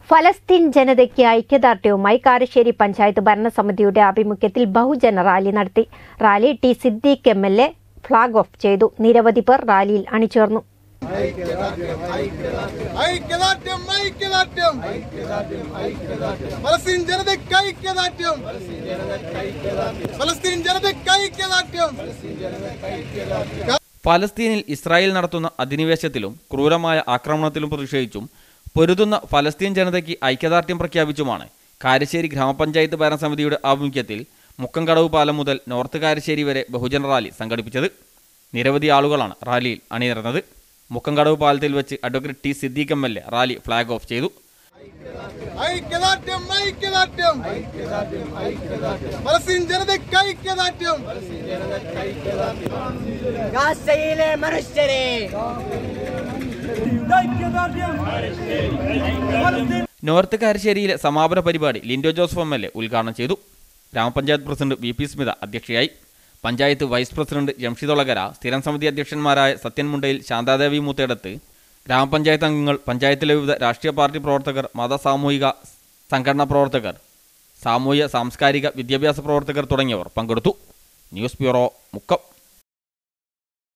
ഫലസ്തീൻ ജനതയ്ക്ക് ഐക്യദാർഢ്യവുമായി കാരശ്ശേരി പഞ്ചായത്ത് ഭരണസമിതിയുടെ ആഭിമുഖ്യത്തിൽ ബഹുജന റാലി നടത്തി rally T Siddique M L A flag off ചെയ്തു നിരവധി പേർ റാലിയിൽ അണിചേർന്നു ഐക്യദാർഢ്യം ഐക്യദാർഢ്യം ഫലസ്തീൻ ജനതയ്ക്ക് ഐക്യദാർഢ്യം ഫലസ്തീൻ ജനതയ്ക്ക് ഐക്യദാർഢ്യം ഫലസ്തീനിൽ ഇസ്രായേൽ നടത്തുന്ന അധിനിവേശത്തിലും ക്രൂരമായ ആക്രമണത്തിലും പ്രതിഷേധിച്ചും പൊരുതുന്ന ഫലസ്തീൻ ജനതയ്ക്ക് ഐക്യദാർഢ്യം പ്രഖ്യാപിച്ചുമാണ് കാരശ്ശേരി ഗ്രാമപഞ്ചായത്ത് ഭരണസമിതിയുടെ ആഭിമുഖ്യത്തിൽ മുക്കംകടവ് പാലം മുതൽ നോർത്ത് കാരശ്ശേരി വരെ ബഹുജന റാലി സംഘടിപ്പിച്ചത് നിരവധി ആളുകളാണ് റാലിയിൽ അണിനിരന്നത് മുക്കംകടവ് പാലത്തിൽ വെച്ച് advocate T Siddique M L A rally flag off ചെയ്തു ഐക്യദാർഢ്യം ഐക്യദാർഢ്യം ഫലസ്തീൻ ജനതയ്ക്ക് ഐക്യദാർഢ്യം ഗാസയിലെ മനുഷ്യരെ നോർത്ത് കാരശ്ശേരിയിലെ സമാപന പരിപാടി Lindo Joseph M L A ഉദ്ഘാടനം ചെയ്തു ഗ്രാമപഞ്ചായത്ത് പ്രസിഡന്റ് വി പി സ്മിത അധ്യക്ഷയായി പഞ്ചായത്ത് വൈസ് പ്രസിഡന്റ് ജംഷിദൊളകര സ്ഥിരം സമിതി അധ്യക്ഷന്മാരായ സത്യൻ മുണ്ടയിൽ ശാന്താദേവി മൂത്തേടത്ത് ഗ്രാമപഞ്ചായത്ത് അംഗങ്ങൾ പഞ്ചായത്തിലെ വിവിധ രാഷ്ട്രീയ പാർട്ടി പ്രവർത്തകർ മത സാമൂഹിക സംഘടനാ പ്രവർത്തകർ സാമൂഹ്യ സാംസ്കാരിക വിദ്യാഭ്യാസ പ്രവർത്തകർ തുടങ്ങിയവർ പങ്കെടുത്തു ന്യൂസ് ബ്യൂറോ മുക്കം